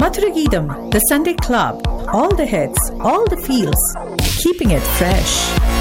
Madhuragidam, the Sunday Club. All the hits, all the feels. Keeping it fresh.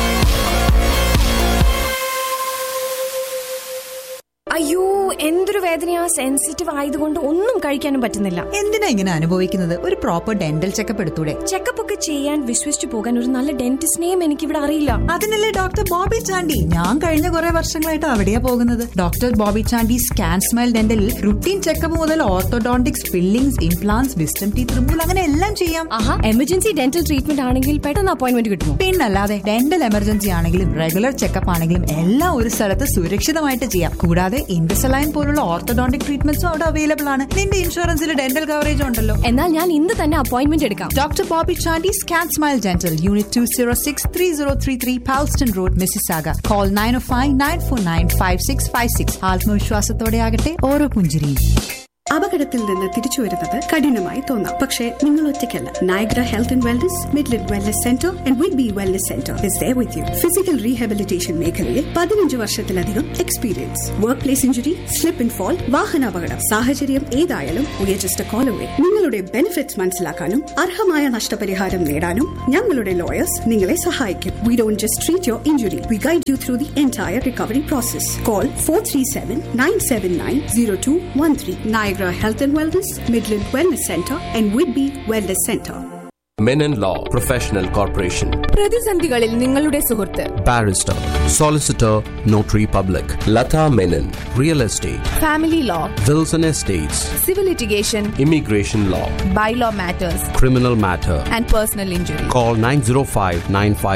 അയ്യോ എന്തൊരു വേദനയാ sensitive ആയതുകൊണ്ട് ഒന്നും കഴിക്കാനും പറ്റുന്നില്ല എന്തിനാ ഇങ്ങനെ അനുഭവിക്കുന്നത് ഒരു പ്രോപ്പർ ഡെന്റൽ ചെക്കപ്പ് എടുത്തൂടെ ചെക്കപ്പ് ഒക്കെ ചെയ്യാൻ വിശ്വസിച്ചു പോകാൻ ഒരു നല്ല ഡെന്റിസ്റ്റിനെയും എനിക്കിവിടെ അറിയില്ല അതിനല്ലേ ഡോക്ടർ ബോബി ചാണ്ടി ഞാൻ കഴിഞ്ഞ കുറെ വർഷങ്ങളായിട്ട് അവിടെയാ പോകുന്നത് doctor Bobby Chandy scan smile ഡെന്റലിൽ റുട്ടീൻ ചെക്കപ്പ് മുതൽ orthodontics fillings implants wisdom teeth removal അങ്ങനെ എല്ലാം ചെയ്യാം ആഹാ എമർജൻസി ഡെന്റൽ ട്രീറ്റ്മെന്റ് ആണെങ്കിൽ പെട്ടെന്ന് അപ്പോയിന്റ്മെന്റ് കിട്ടുമോ പിന്നല്ലാതെ ഡെന്റൽ എമർജൻസി ആണെങ്കിലും റെഗുലർ ചെക്കപ്പ് ആണെങ്കിലും എല്ലാം ഒരു സ്ഥലത്ത് സുരക്ഷിതമായിട്ട് ചെയ്യാം കൂടാതെ ഇൻഡസലൈൻ പോലുള്ള ഓർത്തോഡോണ്ടിക് ട്രീറ്റ്മെന്റ്സും അവിടെ അവൈലബിൾ ആണ് നിന്റെ ഇൻഷുറൻസിൽ ഡെന്റൽ കവറേജ് ഉണ്ടല്ലോ എന്നാൽ ഞാൻ ഇന്ന് തന്നെ അപ്പോയിന്റ്മെന്റ് എടുക്കാം Dr. Bobby Chandy Scan Smile Dental, Unit 206 3033 Palston Road, Mississauga. Call 905 949 5656. ആത്മവിശ്വാസത്തോടെ ആകട്ടെ ഓരോ പുഞ്ചിരിയും അപകടത്തിൽ നിന്ന് തിരിച്ചു വരുന്നത് കഠിനമായി തോന്നാം പക്ഷേ നിങ്ങൾ ഒറ്റയ്ക്കല്ല Niagara health and wellness Midland wellness centre and vid B wellness centre is there with you physical rehabilitation മേഖലയിൽ പതിനഞ്ച് വർഷത്തിലധികം experience work place injury slip and fall വാഹനാപകടം സാഹചര്യം ഏതായാലും we are just call away നിങ്ങളുടെ ബെനിഫിറ്റ്സ് മനസ്സിലാക്കാനും അർഹമായ നഷ്ടപരിഹാരം നേടാനും ഞങ്ങളുടെ ലോയേഴ്സ് നിങ്ങളെ സഹായിക്കും we don't just treat your injury we guide you through the entire recovery process call four three seven nine seven nine zero two one three Niagara Health and Wellness, Midland Wellness Center, and Whitby Wellness Center. Menon Law Professional Corporation. പ്രതിസന്ധികളിൽ നിങ്ങളുടെ സുഹൃത്ത് Barrister. Solicitor. Notary Public. Lata Menon. Real Estate. Family law Wilson Estates. Civil litigation Immigration Law. Bylaw matters Criminal Matter. And personal injury Call 905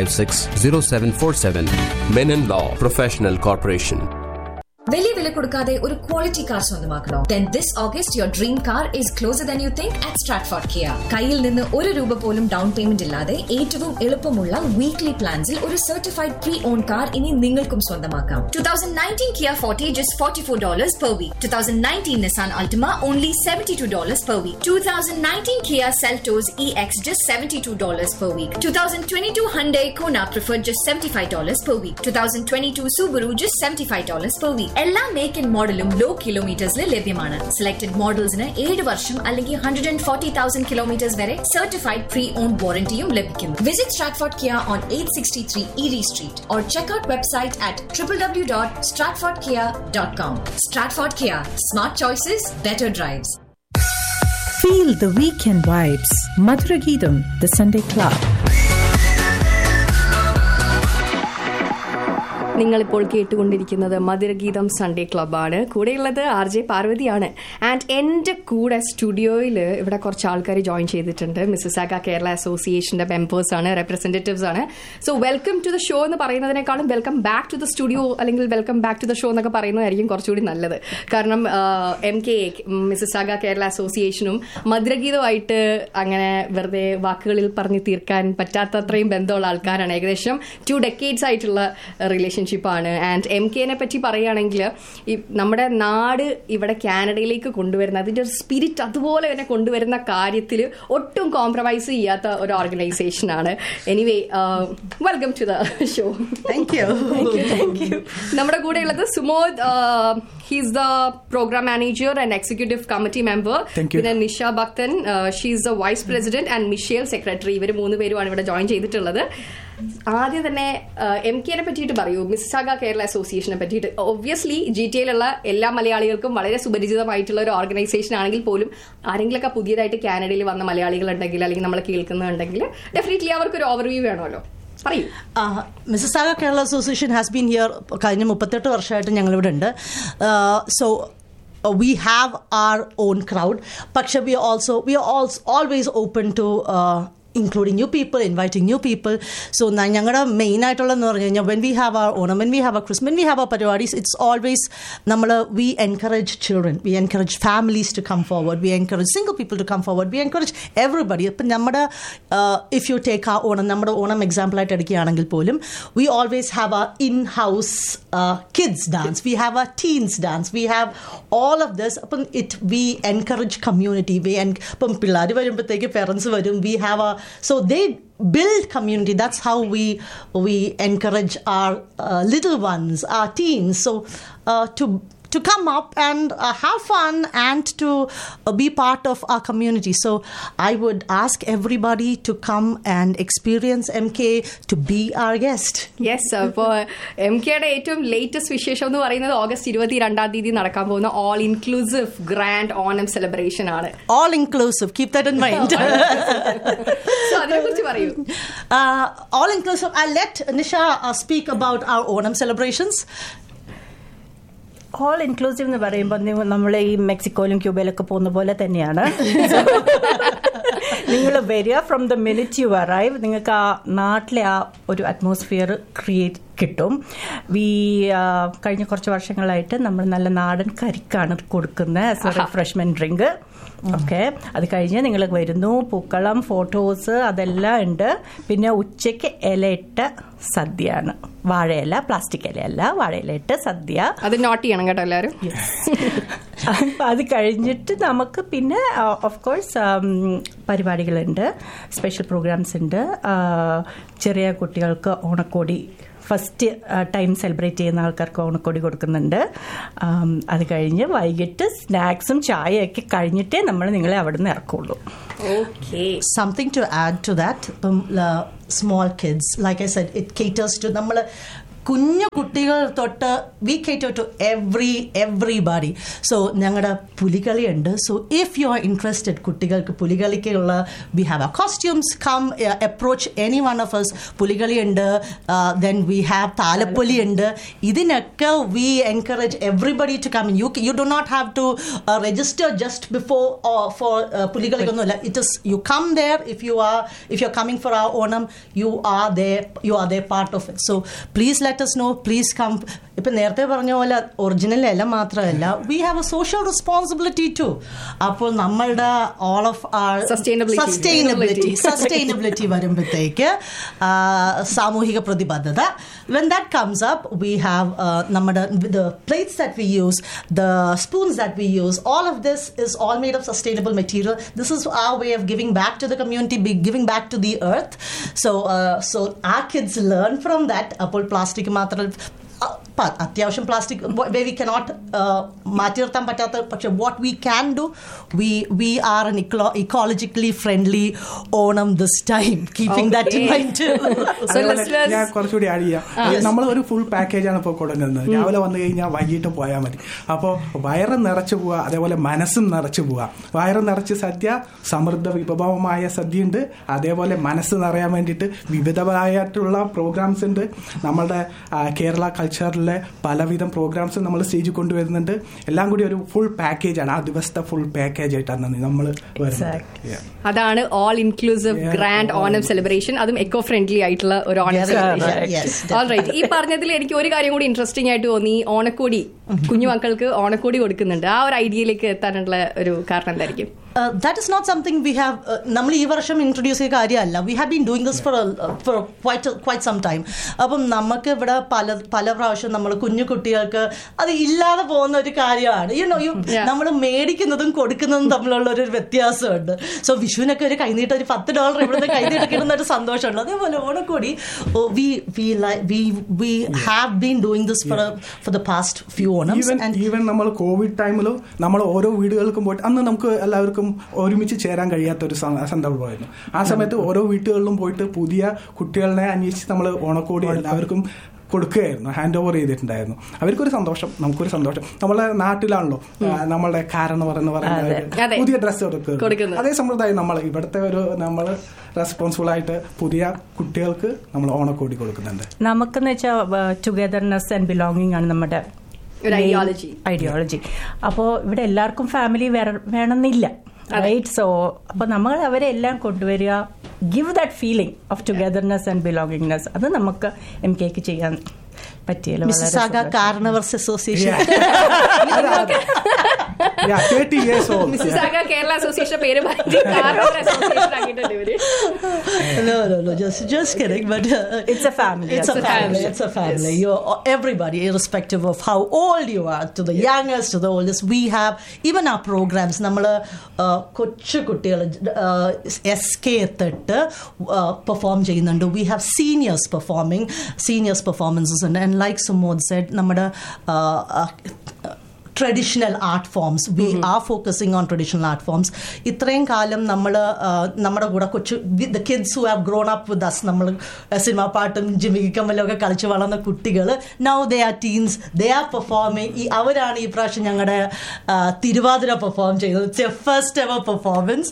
956 0747. Menon Law Professional Corporation. വലിയ വില കൊടുക്കാതെ ഒരു quality car സ്വന്തമാക്കണോ then this August your dream car is closer than you think at Stratford Kia കയ്യിൽ നിന്ന് ഒരു രൂപ പോലും ഡൗൺ പേയ്മെന്റ് ഇല്ലാതെ ഏറ്റവും എളുപ്പമുള്ള വീക്ക്ലി പ്ലാൻസിൽ ഒരു സർട്ടിഫൈഡ് പ്രീ ഓൺ കാർ ഇനി നിങ്ങൾക്കും സ്വന്തമാക്കാം two thousand nineteen Kia forty just forty four dollars per week two thousand nineteen Nissan Altima only seventy two dollars per week two thousand nineteen Kia Seltos E X just seventy two dollars per week two thousand twenty two Hyundai Kona preferred just seventy five dollars per week two thousand twenty two Subaru just seventy five dollars per week എല്ലാ make and മോഡലും low കിലോമീറ്റേഴ്സിൽ ലഭ്യമാണ് selected മോഡൽസിന് ഏഴ് വർഷം അല്ലെങ്കിൽ hundred and forty thousand kilometres വരെ certified pre owned വാറന്റിയും ലഭിക്കുന്നു visit Stratford Kia on eight sixty three Erie street or check out website at triple W dot Stratford Kia dot com Stratford Kia smart choices better drives Feel the weekend vibes. Madhuragidam, the Sunday Club. നിങ്ങളിപ്പോൾ കേട്ടുകൊണ്ടിരിക്കുന്നത് മധുരഗീതം Sunday ക്ലബ്ബാണ് കൂടെയുള്ളത് R J പാർവതിയാണ് and എൻ്റെ കൂടെ സ്റ്റുഡിയോയിൽ ഇവിടെ കുറച്ച് ആൾക്കാർ join ചെയ്തിട്ടുണ്ട് മിസ്സസാഗ കേരള അസോസിയേഷൻ്റെ മെമ്പേഴ്സ് ആണ് റെപ്രസെൻറ്റേറ്റീവ്സ് ആണ് so welcome to the show എന്ന് പറയുന്നതിനേക്കാളും welcome back to the studio അല്ലെങ്കിൽ welcome back to the show എന്നൊക്കെ പറയുന്നതായിരിക്കും കുറച്ചുകൂടി നല്ലത് കാരണം എം കെ മിസ്സസാഗ കേരള അസോസിയേഷനും മധുരഗീതമായിട്ട് അങ്ങനെ വെറുതെ വാക്കുകളിൽ പറഞ്ഞു തീർക്കാൻ പറ്റാത്തത്രയും ബന്ധമുള്ള ആൾക്കാരാണ് ഏകദേശം ടു ഡെക്കേഡ്സ് ആയിട്ടുള്ള റിലേഷൻഷിപ്പാണ് ആൻഡ് എം കെനെ പറ്റി പറയുകയാണെങ്കിൽ ഈ നമ്മുടെ നാട് ഇവിടെ കാനഡയിലേക്ക് കൊണ്ടുവരുന്ന അതിൻ്റെ ഒരു സ്പിരിറ്റ് അതുപോലെ തന്നെ കൊണ്ടുവരുന്ന കാര്യത്തിൽ ഒട്ടും കോംപ്രമൈസ് ചെയ്യാത്ത ഒരു ഓർഗനൈസേഷനാണ് anyway welcome to the show thank you thank you നമ്മുടെ കൂടെ ഉള്ളത് Sumod he's the program manager and executive committee member പിന്നെ Nisha Bhaktan she's the vice president and Michelle secretary ഇവർ മൂന്ന് പേരുമാണ് ഇവിടെ ജോയിൻ ചെയ്തിട്ടുള്ളത് ആദ്യം തന്നെ എം കെനെ പറ്റിയിട്ട് പറയൂ മിസ്സാഗ കേരള അസോസിയേഷനെ പറ്റിയിട്ട് ഒബ്വിയസ്ലി ജി ടി യിലുള്ള എല്ലാ മലയാളികൾക്കും വളരെ സുപരിചിതമായിട്ടുള്ള ഒരു ഓർഗനൈസേഷൻ ആണെങ്കിൽ പോലും ആരെങ്കിലൊക്കെ പുതിയതായിട്ട് കാനഡയിൽ വന്ന മലയാളികൾ ഉണ്ടെങ്കിൽ അല്ലെങ്കിൽ നമ്മൾ കേൾക്കുന്നുണ്ടെങ്കിൽ ഡെഫിനറ്റ്ലി അവർക്ക് ഒരു ഓവർവ്യൂ വേണമല്ലോ പറയൂ Mississauga Kerala association has been here കഴിഞ്ഞ മുപ്പത്തെട്ട് വർഷമായിട്ട് ഞങ്ങളിവിടെ ഉണ്ട് so we have our own crowd പക്ഷെ we also we are also always open to uh, including new people, inviting new people. So ഞങ്ങളുടെ മെയിൻ ആയിട്ടുള്ളതെന്ന് പറഞ്ഞു കഴിഞ്ഞാൽ when we have our Onam when we have our Christmas when we have our പരിപാടീസ് it's always നമ്മൾ we encourage children we encourage families to come forward we encourage single people to come forward we encourage everybody ഇപ്പം നമ്മുടെ if you take ആ ഓണം നമ്മുടെ ഓണം എക്സാമ്പിളായിട്ട് എടുക്കുകയാണെങ്കിൽ പോലും we always have a in house kids dance we have a teens dance we have all of this അപ്പം it we encourage community we എൻ ഇപ്പം പിള്ളേർ വരുമ്പോഴത്തേക്ക് പേരൻസ് വരും we have a so they build community that's how we we encourage our uh, little ones our teens so uh, to to come up and uh, have fun and to uh, be part of our community. So I would ask everybody to come and experience MK to be our guest. Yes അപ്പോൾ M കെയുടെ ഏറ്റവും latest വിശേഷം എന്ന് പറയുന്നത് August ഇരുപത്തി രണ്ടാം തീയതി നടക്കാൻ പോകുന്ന all inclusive grand Onam celebration ആണ് All inclusive, keep that in mind. So അതിനെ കുറിച്ച് പറയൂ uh, all inclusive. I'll let Nisha uh, speak about our Onam celebrations. All inclusive എന്ന് പറയുമ്പോൾ നമ്മൾ ഈ മെക്സിക്കോയിലും ക്യൂബയിലൊക്കെ പോകുന്ന പോലെ തന്നെയാണ് നിങ്ങൾ വരിക from the minute you arrive നിങ്ങൾക്ക് ആ നാട്ടിലെ ആ ഒരു അറ്റ്മോസ്ഫിയർ ക്രിയേറ്റ് കിട്ടും വി കഴിഞ്ഞ കുറച്ച് വർഷങ്ങളായിട്ട് നമ്മൾ നല്ല നാടൻ കരിക്കാണ് കൊടുക്കുന്നത് as a refreshment drink okay അത് കഴിഞ്ഞ് നിങ്ങൾ വരുന്നു പൂക്കളം ഫോട്ടോസ് അതെല്ലാം ഉണ്ട് പിന്നെ ഉച്ചയ്ക്ക് ഇലയിട്ട സദ്യയാണ് വാഴയില പ്ലാസ്റ്റിക് ഇലയല്ല വാഴയിലയിട്ട് സദ്യ അത് നോട്ട് ചെയ്യണം കേട്ടോ എല്ലാവരും അപ്പൊ അത് കഴിഞ്ഞിട്ട് നമുക്ക് പിന്നെ ഓഫ് കോഴ്സ് പരിപാടികളുണ്ട് സ്പെഷ്യൽ പ്രോഗ്രാംസ് ഉണ്ട് ആ, ചെറിയ കുട്ടികൾക്ക് ഓണക്കോടി ഫസ്റ്റ് ടൈം സെലിബ്രേറ്റ് ചെയ്യുന്ന ആൾക്കാർക്ക് ഓണക്കോടി കൊടുക്കുന്നുണ്ട് ആം, അത് കഴിഞ്ഞ് വൈകിട്ട് സ്നാക്സും ചായയൊക്കെ കഴിഞ്ഞിട്ടേ നമ്മൾ നിങ്ങളെ അവിടെ നിന്ന് ഇറക്കുള്ളൂ okay Something to add to that, um, uh, small kids, like I said, it caters to നമ്മൾ കുഞ്ഞു കുട്ടികൾ തൊട്ട് we cater to every everybody so ഞങ്ങളുടെ പുലികളിയുണ്ട് so if you are interested കുട്ടികൾക്ക് പുലികളിക്കുള്ള we have a costumes come approach any one of us പുലികളിയുണ്ട് then we have താലപ്പൊലിയുണ്ട് ഇതിനൊക്കെ we encourage everybody to come you you do not have to register just before for പുലികളിക്കൊന്നുമില്ല it is you come there if you are if you are coming for a Onam you are they U are they part of it so please let us know please come ഇപ്പം നേരത്തെ പറഞ്ഞ പോലെ original ഇല മാത്രമല്ല we have a social responsibility to അപ്പോൾ നമ്മളുടെ all of our Sustainability. Sustainability sustainability വരുമ്പോഴത്തേക്ക് ആ, സാമൂഹിക പ്രതിബദ്ധത when that comes up we have നമ്മുടെ the plates that we use the spoons that we use all of this is all made of sustainable material this is a way of giving back to the community giving back to the earth so so ah kids learn from that അപ്പോൾ plastic മാത്രം പ- അത്യാവശ്യം plastic way we cannot മാറ്റി നിർത്താൻ പറ്റാത്ത പക്ഷെ what we can do we we are an ecologically friendly Onam this time keeping that in mind So അതുപോലെ listeners- ഞാൻ കുറച്ചുകൂടി ആഡ് ചെയ്യാം നമ്മൾ ഒരു ഫുൾ പാക്കേജ് ആണ് ഇപ്പോൾ കൊടുക്കുന്നത് രാവിലെ വന്നു കഴിഞ്ഞാൽ വൈകിട്ട് പോയാൽ മതി അപ്പോൾ വയറ് നിറച്ചു പോവുക അതേപോലെ മനസ്സും നിറച്ചു പോവുക വയറ് നിറച്ച് സദ്യ സമൃദ്ധ വിഭവമായ സദ്യ ഉണ്ട് അതേപോലെ മനസ്സ് നിറയാൻ വേണ്ടിയിട്ട് വിവിധമായിട്ടുള്ള പ്രോഗ്രാംസ് ഉണ്ട് നമ്മളുടെ ആ, കേരള കൾച്ചറിലെ പലവിധം പ്രോഗ്രാംസ് നമ്മൾ സ്റ്റേജിൽ കൊണ്ടുവരുന്നുണ്ട് എല്ലാം കൂടി ഒരു ഫുൾ പാക്കേജ് ആണ് ആ ദിവസത്തെ ഫുൾ പാക്കേജ് ആയിട്ടാണ് നമ്മൾ വരുന്നത് Yeah. അതാണ് all inclusive Yeah. Grand Onam celebration അതും എക്കോ ഫ്രണ്ട്ലി ആയിട്ടുള്ള ഒരു Onam Yes, celebration yes, all right ഈ പറഞ്ഞതിൽ എനിക്ക് ഒരു കാര്യം കൂടി ഇൻട്രസ്റ്റിംഗ് ആയിട്ട് തോന്നി ഓണക്കോടി കുഞ്ഞു മക്കൾക്ക് ഓണക്കോടി കൊടുക്കുന്നുണ്ട് ആ ഒരു ഐഡിയയിലേക്ക് എത്താനുള്ള ഒരു കാരണം എന്തായിരിക്കും that is not something we have നമ്മൾ ഈ വർഷം ഇൻട്രൊഡ്യൂസ് ചെയ്ത കാര്യമല്ല we have been doing this for for quite quite some time അപ്പം നമുക്ക് ഇവിടെ പല പല പ്രാവശ്യം നമ്മൾ കുഞ്ഞു കുട്ടികൾക്ക് അത് ഇല്ലാതെ പോകുന്ന ഒരു കാര്യമാണ് യു നോ യു Yeah. നമ്മൾ മേടിക്കുന്നതും കൊടുക്കുന്നതും തമ്മിലുള്ള ഒരു വ്യത്യാസമുണ്ട് സോ വിഷുവിനൊക്കെ ഒരു കൈനീട്ടം ഒരു പത്ത് ഡോളർ ഇവിടുന്ന് കൈനീട്ടം കിട്ടുന്ന ഒരു സന്തോഷമുണ്ട് അതേപോലെ ഓണക്കോടി we we we we have been doing this for for the past few Onams even even നമ്മൾ കോവിഡ് ടൈമിലും നമ്മൾ ഓരോ വീടുകൾക്കും പോയിട്ട് അന്ന് നമുക്ക് എല്ലാവർക്കും ഒരുമിച്ച് ചേരാൻ കഴിയാത്ത ഒരു സ- സന്ദർഭമായിരുന്നു ആ സമയത്ത് ഓരോ വീട്ടുകളിലും പോയിട്ട് പുതിയ കുട്ടികളെ അന്വേഷിച്ച് നമ്മൾ ഓണക്കോടി എല്ലാവർക്കും കൊടുക്കുകയായിരുന്നു ഹാൻഡ് ഓവർ ചെയ്തിട്ടുണ്ടായിരുന്നു അവർക്കൊരു സന്തോഷം നമുക്കൊരു സന്തോഷം നമ്മളെ നാട്ടിലാണല്ലോ ആ, നമ്മളുടെ കാരണം എന്ന് അതെ. പറയുന്നത് പുതിയ ഡ്രസ്സ് കൊടുക്കുന്നത്. കൊടുക്കുക അതേ സമ്പ്രദായം നമ്മൾ ഇവിടുത്തെ ഒരു നമ്മൾ റെസ്പോൺസിബിൾ ആയിട്ട് പുതിയ കുട്ടികൾക്ക് നമ്മൾ ഓണക്കോടി കൊടുക്കുന്നുണ്ട് നമുക്കെന്ന് വെച്ചാൽ ടുഗദർനെസ് ആൻഡ് ബിലോങ്ങിങ് ആണ് നമ്മുടെ ഒരു ideology. ഐഡിയോളജി അപ്പോൾ ഇവിടെ എല്ലാവർക്കും ഫാമിലി വേണമെന്നില്ല റൈറ്റ് സോ അപ്പോൾ നമ്മൾ അവരെ എല്ലാം കൊണ്ടുവരിക give that feeling of togetherness and belongingness അത് നമുക്ക് എം കെക്ക് ചെയ്യാൻ പറ്റിയല്ലോ വളരെ മിസ്സാഗ സന്തോഷം. കാർണവർസ് association Yeah, 30 years old. Mississauga Kerala association പേര് മാറ്റി കാർണവർ അസോസിയേഷൻ ആക്കിയിട്ടുണ്ട് ഇവര് no, no, no, just just kidding. But uh, It's a family. It's a family. It's a family. You're everybody, irrespective of how old you are, to the youngest, to the oldest. We have even our programs. നമ്മൾ കൊച്ചു കുട്ടികൾ S K തൊട്ട് perform ചെയ്യുന്നുണ്ട് we have seniors performing seniors performances ഉണ്ട് and like Sumod said നമ്മുടെ traditional art forms we are focusing on traditional art forms ഇത്രയും കാലം നമ്മൾ നമ്മുടെ കൂടെ കൊച്ചു the kids who have grown up with us നമ്മൾ സിനിമാ പാട്ടും ജിമികി കമ്മലും ഒക്കെ കളിച്ച് വളർന്ന കുട്ടികൾ now they are teens they are performing ഈ അവരാണ് ഈ പ്രാവശ്യം ഞങ്ങളുടെ തിരുവാതിര പെർഫോം ചെയ്തത് first ever performance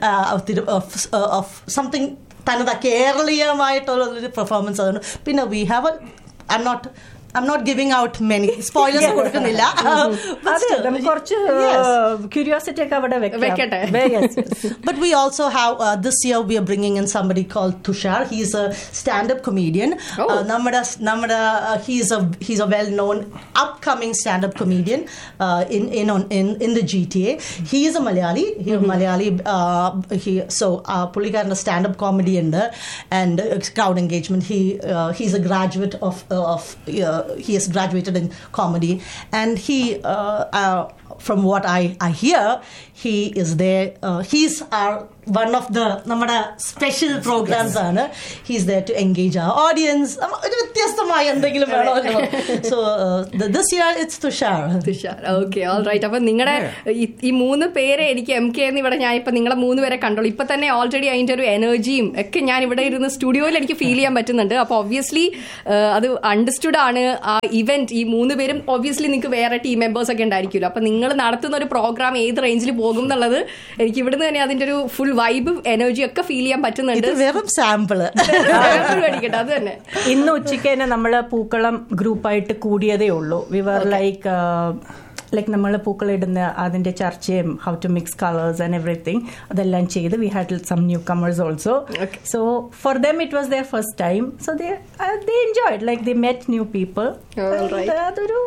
of something തനത കേരളീയമായിട്ടുള്ള ഒരു പെർഫോമൻസ് ആണ് പിന്നെ we have I not I not giving out many spoilers കൊടുക്കുന്നില്ല But അതെ still, നമുക്ക് കുറച്ച് yes. ക്യൂരിയോസിറ്റി ഒക്കെ അവിടെ വെക്കാം. വെക്കട്ടെ. Yes, yes. But we also have uh, this year we are bringing in somebody called Tushar. He's a stand-up comedian. Oh. Uh, Namada, Namada, uh, he's a he's a well-known upcoming stand-up comedian uh, in in on in in the GTA. He is a Malayali. He a Malayali. Uh, he so uh, പുള്ളിക്കാരൻ്റെ stand-up comedy ഉണ്ട് and uh, crowd engagement. He uh, he's a graduate of uh, of uh, he has graduated in comedy and he uh, uh, from what I, I hear, he is there. Uh, he's our one of the നമ്മുടെ special programs ആണ് he's there to engage a audience ഒരു വ്യത്യസ്തമായ എന്തെങ്കിലും വേണമല്ലോ so this year it's Tushar Tushar okay all right അപ്പൊ നിങ്ങളുടെ ഈ മൂന്ന് പേരെ എനിക്ക് എം കെ എന്ന് ഇവിടെ ഞാൻ ഇപ്പൊ നിങ്ങളെ മൂന്ന് പേരെ കണ്ടോളൂ ഇപ്പൊ തന്നെ ഓൾറെഡി അതിന്റെ ഒരു എനർജിയും ഒക്കെ ഞാൻ ഇവിടെ ഇരുന്ന് സ്റ്റുഡിയോയിൽ എനിക്ക് ഫീൽ ചെയ്യാൻ പറ്റുന്നുണ്ട് അപ്പൊ ഒബ്വിയസ്ലി അത് അണ്ടർസ്റ്റുഡ് ആണ് ആ ഇവന്റ് ഈ മൂന്ന് പേരും ഒബ്വിയസ്ലി നിങ്ങൾക്ക് വേറെ ടീം മെമ്പേഴ്സ് ഒക്കെ ഉണ്ടായിരിക്കുമല്ലോ അപ്പൊ നിങ്ങൾ നടത്തുന്ന ഒരു പ്രോഗ്രാം ഏത് റേഞ്ചിൽ പോകും എന്നുള്ളത് എനിക്ക് ഇവിടുന്ന് തന്നെ അതിന്റെ ഒരു ഫുൾ വൈബ് എനർജി ഒക്കെ ഫീൽ ചെയ്യാൻ ഇത് പറ്റുന്നുണ്ട് വെറും സാമ്പിള് അടിക്കട്ടെ അത് തന്നെ ഇന്ന് ഉച്ചയ്ക്ക് തന്നെ നമ്മൾ പൂക്കളം ഗ്രൂപ്പായിട്ട് കൂടിയതേ ഉള്ളൂ വി വർ ലൈക്ക് ലൈക്ക് നമ്മൾ പൂക്കളിടുന്ന അതിന്റെ ചർച്ചയും how to mix colours and everything അതെല്ലാം ചെയ്ത് we had some newcomers also Okay. So for them it was their first time so they they enjoyed like they met new people All right. അതൊരു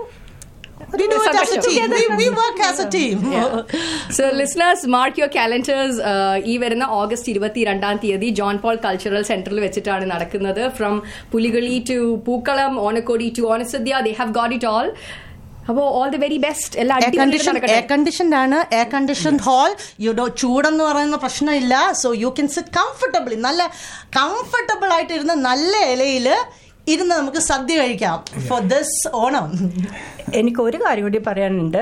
We do it as a team. We, we work as a team. So listeners mark your calendars ഈ വരുന്ന August ഇരുപത്തിരണ്ടാം തീയതി John Paul cultural സെന്ററിൽ വെച്ചിട്ടാണ് നടക്കുന്നത് from Pulikali to Pookalam Onakkodi to Onasadya they have got it all അപ്പോ all the very best എല്ലാം air അടിപൊളിയായിട്ട് കണ്ടീഷൻ നടക്കട്ടെ. എയർ കണ്ടീഷൻഡ് ആണ് എയർ കണ്ടീഷൻഡ് ഹാൾ യുഡോ ചൂടെന്ന് പറയുന്ന പ്രശ്നമില്ല so you can sit comfortably നല്ല കംഫർട്ടബിൾ ആയിട്ട് ഇരുന്ന് നല്ല ഇലയിൽ ഇരുന്ന് നമുക്ക് സദ്യ കഴിക്കാം ഫോർ ദിസ് ഓണം എനിക്ക് ഒരു കാര്യം കൂടി പറയാനുണ്ട്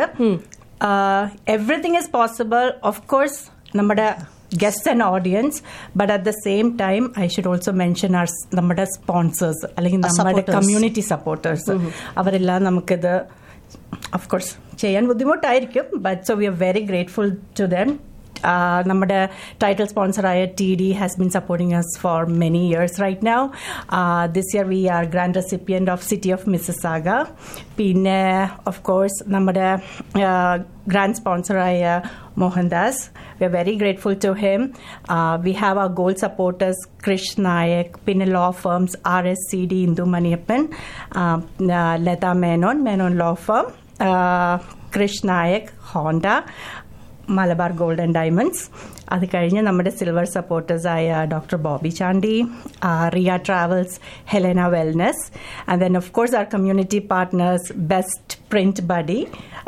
everything is possible of course നമ്മുടെ guest and audience but at the same time I should also mention our നമ്മുടെ സ്പോൺസേഴ്സ് അല്ലെങ്കിൽ നമ്മുടെ supporters. കമ്മ്യൂണിറ്റി സപ്പോർട്ടേഴ്സ് അവരെല്ലാം നമുക്കിത് ഓഫ് കോഴ്സ് ചെയ്യാൻ ബുദ്ധിമുട്ടായിരിക്കും but so we are very grateful to them നമ്മുടെ title സ്പോൺസറായ T D has been supporting us for many years right now this year we are grand recipient of city of Mississauga പിന്നെ of course നമ്മുടെ grand സ്പോൺസറായ Mohandas we are very grateful to him we have our gold supporters Krish Nayak പിന്നെ law firms R S C D Indu Maniyappan Lata Menon Menon law firm Krish Nayak Honda Malabar gold and diamonds അത് കഴിഞ്ഞ് നമ്മുടെ silver സപ്പോർട്ടേഴ്സായ doctor Bobby Chandy Riya travels Helena wellness and then of course our community partners best print buddy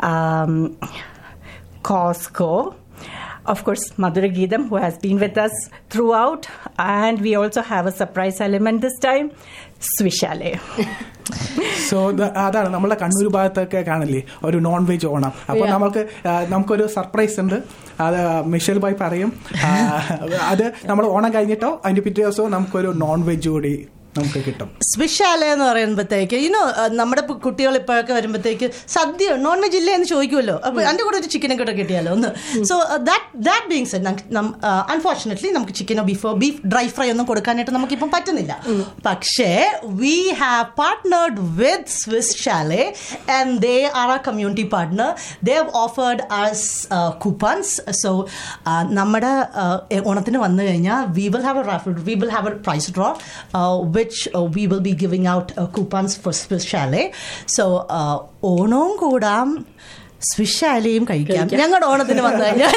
Costco of course, Madhura Geetham, who has been with us throughout, and we also have a surprise element this time, Swishale. So അതാണ് നമ്മളെ കണ്ണൂർ ഭാഗത്തൊക്കെ കാണില്ലേ ഒരു non veg Onam അപ്പോൾ Yeah. നമുക്ക് ആ, നമുക്കൊരു surprise ഉണ്ട് അത് മിഷേൽ ബായ് പറയും ആ, അത് നമ്മൾ ഓണം കഴിഞ്ഞിട്ടോ അതിന്റെ പിറ്റേ ദിവസവും നമുക്കൊരു നോൺ വെജ് കൂടി നമുക്ക് കിട്ടും സ്പെഷ്യാല എന്ന് പറയുമ്പോഴത്തേക്ക് ഇനോ നമ്മുടെ ഇപ്പൊ കുട്ടികൾ ഇപ്പോഴൊക്കെ വരുമ്പോഴത്തേക്ക് സദ്യ നോൺ വെജ് ഇല്ലേ എന്ന് ചോദിക്കുമല്ലോ അപ്പൊ അതിന്റെ കൂടെ ഒരു ചിക്കനൊക്കെ കൂടെ കിട്ടിയാലോ ഒന്ന് so that that being said unfortunately നമുക്ക് ചിക്കനോ ബീഫോ ബീഫ് ഡ്രൈ ഫ്രൈ ഒന്നും കൊടുക്കാനായിട്ട് നമുക്കിപ്പം പറ്റുന്നില്ല പക്ഷേ we have partnered with Swiss Chalet and they are a community partner they have offered us coupons so നമ്മുടെ uh, ഓണത്തിന് വന്നു കഴിഞ്ഞാൽ we will have a raffle we will have a prize draw which uh, we will be giving out uh, coupons for Swiss Chalet. So, uh, ഓണവും കൂടാം Swiss ശാലയും കഴിക്കാം ഞങ്ങളുടെ ഓണത്തിന് വന്നു കഴിഞ്ഞാൽ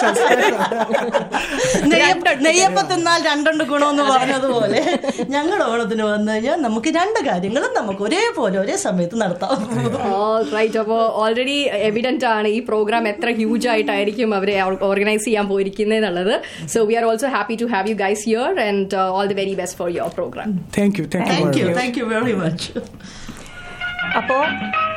നെയ്യപ്പ- നെയ്യപ്പം തിന്നാൽ രണ്ടുണ്ട് ഗുണമെന്ന് പറഞ്ഞതുപോലെ ഞങ്ങളുടെ ഓണത്തിന് വന്നു കഴിഞ്ഞാൽ നമുക്ക് രണ്ട് കാര്യങ്ങളും നമുക്ക് ഒരേപോലെ ഒരേ സമയത്ത് നടത്താം റൈറ്റ് അപ്പോൾ ഓൾറെഡി എവിഡന്റ് ആണ് ഈ പ്രോഗ്രാം എത്ര ഹ്യൂജ് ആയിട്ടായിരിക്കും അവരെ ഓർഗനൈസ് ചെയ്യാൻ പോയിരിക്കുന്നത് എന്നുള്ളത് so we are also happy to have you guys here and all the very best for your program thank you thank thank you you thank you very much അപ്പോൾ